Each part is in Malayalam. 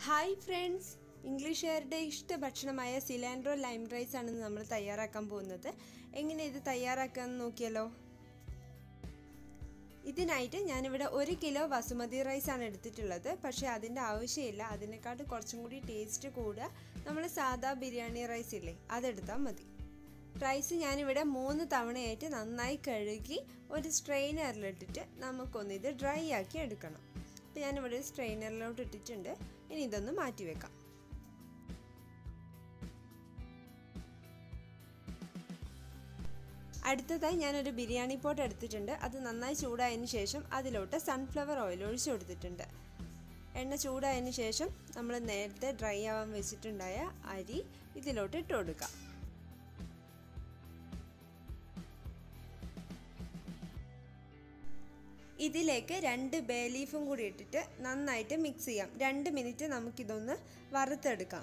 ഹായ് ഫ്രണ്ട്സ് ഇംഗ്ലീഷുകാരുടെ ഇഷ്ട ഭക്ഷണമായ സിലാൻഡ്രോ ലൈം റൈസ് ആണ് ഇന്ന് നമ്മൾ തയ്യാറാക്കാൻ പോകുന്നത് എങ്ങനെ ഇത് തയ്യാറാക്കാമെന്ന് നോക്കിയാലോ ഇതിനായിട്ട് ഞാനിവിടെ ഒരു കിലോ വസുമതി റൈസ് ആണ് എടുത്തിട്ടുള്ളത് പക്ഷേ അതിൻ്റെ ആവശ്യമില്ല അതിനെക്കാട്ട് കുറച്ചും കൂടി ടേസ്റ്റ് കൂടുക നമ്മൾ സാദാ ബിരിയാണി റൈസ് ഇല്ലേ അതെടുത്താൽ മതി റൈസ് ഞാനിവിടെ മൂന്ന് തവണയായിട്ട് നന്നായി കഴുകി ഒരു സ്ട്രെയിനറിലിട്ടിട്ട് നമുക്കൊന്ന് ഇത് ഡ്രൈ ആക്കി എടുക്കണം അപ്പോൾ ഞാനിവിടെ ഒരു സ്ട്രെയിനറിലോട്ട് ഇട്ടിട്ടുണ്ട് ഇനി ഇതൊന്ന് മാറ്റി വെക്കാം അടുത്തതായി ഞാനൊരു ബിരിയാണി പോട്ട് എടുത്തിട്ടുണ്ട് അത് നന്നായി ചൂടായതിന് ശേഷം അതിലോട്ട് സൺഫ്ലവർ ഓയിൽ ഒഴിച്ചു കൊടുത്തിട്ടുണ്ട് എണ്ണ ചൂടായതിന് ശേഷം നമ്മൾ നേരത്തെ ഡ്രൈ ആവാൻ വെച്ചിട്ടുണ്ടായ അരി ഇതിലോട്ട് ഇട്ട് കൊടുക്കാം ഇതിലേക്ക് രണ്ട് ബേ ലീഫും കൂടി ഇട്ടിട്ട് നന്നായിട്ട് മിക്സ് ചെയ്യാം രണ്ട് മിനിറ്റ് നമുക്കിതൊന്ന് വറുത്തെടുക്കാം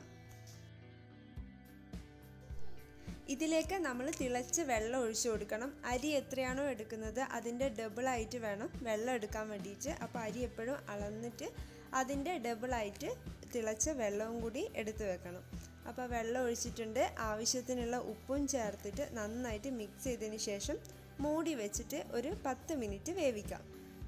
ഇതിലേക്ക് നമ്മൾ തിളച്ച് വെള്ളം ഒഴിച്ചു കൊടുക്കണം അരി എത്രയാണോ എടുക്കുന്നത് അതിൻ്റെ ഡബിളായിട്ട് വേണം വെള്ളം എടുക്കാൻ വേണ്ടിയിട്ട് അപ്പോൾ അരി എപ്പോഴും അളന്നിട്ട് അതിൻ്റെ ഡബിളായിട്ട് തിളച്ച വെള്ളവും കൂടി എടുത്തു വെക്കണം അപ്പോൾ വെള്ളം ഒഴിച്ചിട്ടുണ്ട് ആവശ്യത്തിനുള്ള ഉപ്പും ചേർത്തിട്ട് നന്നായിട്ട് മിക്സ് ചെയ്തതിന് ശേഷം മൂടി വെച്ചിട്ട് ഒരു പത്ത് മിനിറ്റ് വേവിക്കാം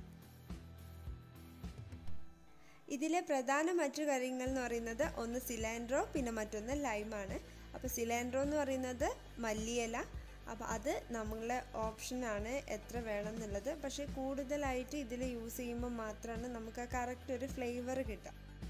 ഇതിലെ പ്രധാന മറ്റു കാര്യങ്ങൾ എന്ന് പറയുന്നത് ഒന്ന് സിലാൻഡ്രോ പിന്നെ മറ്റൊന്ന് ലൈമാണ് അപ്പോൾ സിലാൻഡ്രോ എന്ന് പറയുന്നത് മല്ലിയില അപ്പോൾ അത് നമ്മളെ ഓപ്ഷനാണ് എത്ര വേണം എന്നുള്ളത് പക്ഷേ കൂടുതലായിട്ട് ഇതിൽ യൂസ് ചെയ്യുമ്പോൾ മാത്രമാണ് നമുക്ക് ആ കറക്റ്റ് ഒരു ഫ്ലേവർ കിട്ടുക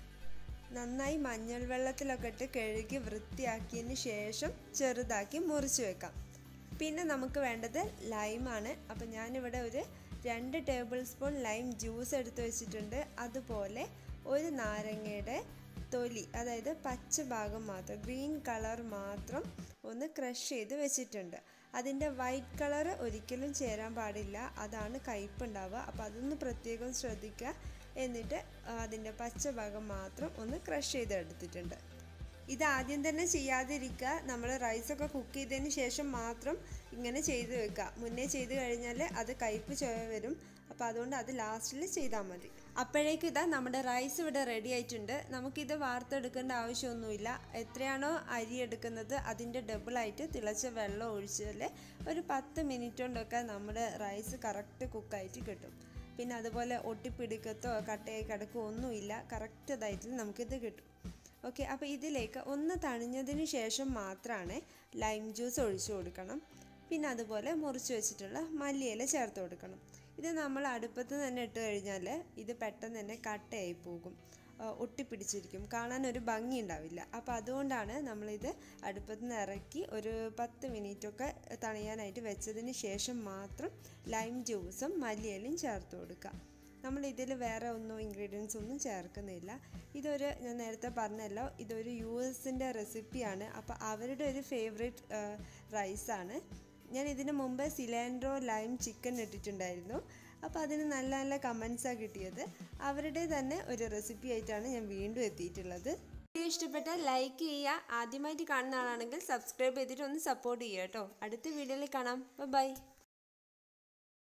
നന്നായി മഞ്ഞൾ വെള്ളത്തിലൊക്കെ ഇട്ട് കഴുകി വൃത്തിയാക്കിയതിന് ശേഷം ചെറുതാക്കി മുറിച്ച് വെക്കാം പിന്നെ നമുക്ക് വേണ്ടത് ലൈമാണ് അപ്പോൾ ഞാനിവിടെ ഒരു രണ്ട് ടേബിൾ സ്പൂൺ ലൈം ജ്യൂസ് എടുത്ത് വെച്ചിട്ടുണ്ട് അതുപോലെ ഒരു നാരങ്ങയുടെ തൊലി അതായത് പച്ച ഭാഗം മാത്രം ഗ്രീൻ കളർ മാത്രം ഒന്ന് ക്രഷ് ചെയ്ത് വെച്ചിട്ടുണ്ട് അതിൻ്റെ വൈറ്റ് കളർ ഒരിക്കലും ചേരാൻ പാടില്ല അതാണ് കയ്പുണ്ടാവുക അപ്പോൾ അതൊന്ന് പ്രത്യേകം ശ്രദ്ധിക്കുക എന്നിട്ട് അതിൻ്റെ പച്ച ഭാഗം മാത്രം ഒന്ന് ക്രഷ് ചെയ്ത് എടുത്തിട്ടുണ്ട് ഇത് ആദ്യം തന്നെ ചെയ്യാതിരിക്കുക നമ്മൾ റൈസൊക്കെ കുക്ക് ചെയ്തതിന് ശേഷം മാത്രം ഇങ്ങനെ ചെയ്ത് വെക്കുക മുന്നേ ചെയ്ത് കഴിഞ്ഞാൽ അത് കയ്പ്പ് ചുവ വരും അപ്പോൾ അതുകൊണ്ട് അത് ലാസ്റ്റിൽ ചെയ്താൽ മതി അപ്പോഴേക്കും ഇതാ നമ്മുടെ റൈസ് ഇവിടെ റെഡി ആയിട്ടുണ്ട് നമുക്കിത് വാർത്തെടുക്കേണ്ട ആവശ്യമൊന്നുമില്ല എത്രയാണോ അരി എടുക്കുന്നത് അതിൻ്റെ ഡബിളായിട്ട് തിളച്ച വെള്ളം ഒഴിച്ചാൽ ഒരു പത്ത് മിനിറ്റ് കൊണ്ടൊക്കെ നമ്മുടെ റൈസ് കറക്റ്റ് കുക്കായിട്ട് കിട്ടും പിന്നെ അതുപോലെ ഒട്ടിപ്പിടിക്കത്തോ കട്ടയായി കിടക്കോ ഒന്നുമില്ല കറക്റ്റ് ഇതായിട്ട് നമുക്കിത് കിട്ടും ഓക്കെ അപ്പോൾ ഇതിലേക്ക് ഒന്ന് തണിഞ്ഞതിന് ശേഷം മാത്രമാണ് ലൈം ജ്യൂസ് ഒഴിച്ചു കൊടുക്കണം പിന്നെ അതുപോലെ മുറിച്ച് വെച്ചിട്ടുള്ള മല്ലിയില ചേർത്ത് കൊടുക്കണം ഇത് നമ്മൾ അടുപ്പത്ത് തന്നെ ഇട്ട് കഴിഞ്ഞാൽ ഇത് പെട്ടെന്ന് തന്നെ കട്ടയായി പോകും ഒട്ടിപ്പിടിച്ചിരിക്കും കാണാൻ ഒരു ഭംഗി ഉണ്ടാവില്ല അപ്പോൾ അതുകൊണ്ടാണ് നമ്മളിത് അടുപ്പത്ത് നിന്ന് ഇറക്കി ഒരു പത്ത് മിനിറ്റൊക്കെ തണിയാനായിട്ട് വെച്ചതിന് ശേഷം മാത്രം ലൈം ജ്യൂസും മല്ലിയിലയും ചേർത്ത് കൊടുക്കുക നമ്മൾ ഇതിൽ വേറെ ഒന്നും ഇൻഗ്രീഡിയൻസ് ഒന്നും ചേർക്കുന്നില്ല ഇതൊരു ഞാൻ നേരത്തെ പറഞ്ഞല്ലോ ഇതൊരു യു എസിൻ്റെ റെസിപ്പിയാണ് അപ്പോൾ അവരുടെ ഒരു ഫേവറേറ്റ് റൈസാണ് ഞാൻ ഇതിന് മുമ്പ് സിലാൻഡ്രോ ലൈം ചിക്കൻ ഇട്ടിട്ടുണ്ടായിരുന്നു അപ്പോൾ അതിന് നല്ല നല്ല കമൻസാണ് കിട്ടിയത് അവരുടെ തന്നെ ഒരു റെസിപ്പി ആയിട്ടാണ് ഞാൻ വീണ്ടും എത്തിയിട്ടുള്ളത് വീഡിയോ ഇഷ്ടപ്പെട്ടാൽ ലൈക്ക് ചെയ്യുക ആദ്യമായിട്ട് കാണുന്ന ആളാണെങ്കിൽ സബ്സ്ക്രൈബ് ചെയ്തിട്ട് ഒന്ന് സപ്പോർട്ട് ചെയ്യുക കേട്ടോ അടുത്ത വീഡിയോയിൽ കാണാം ബൈ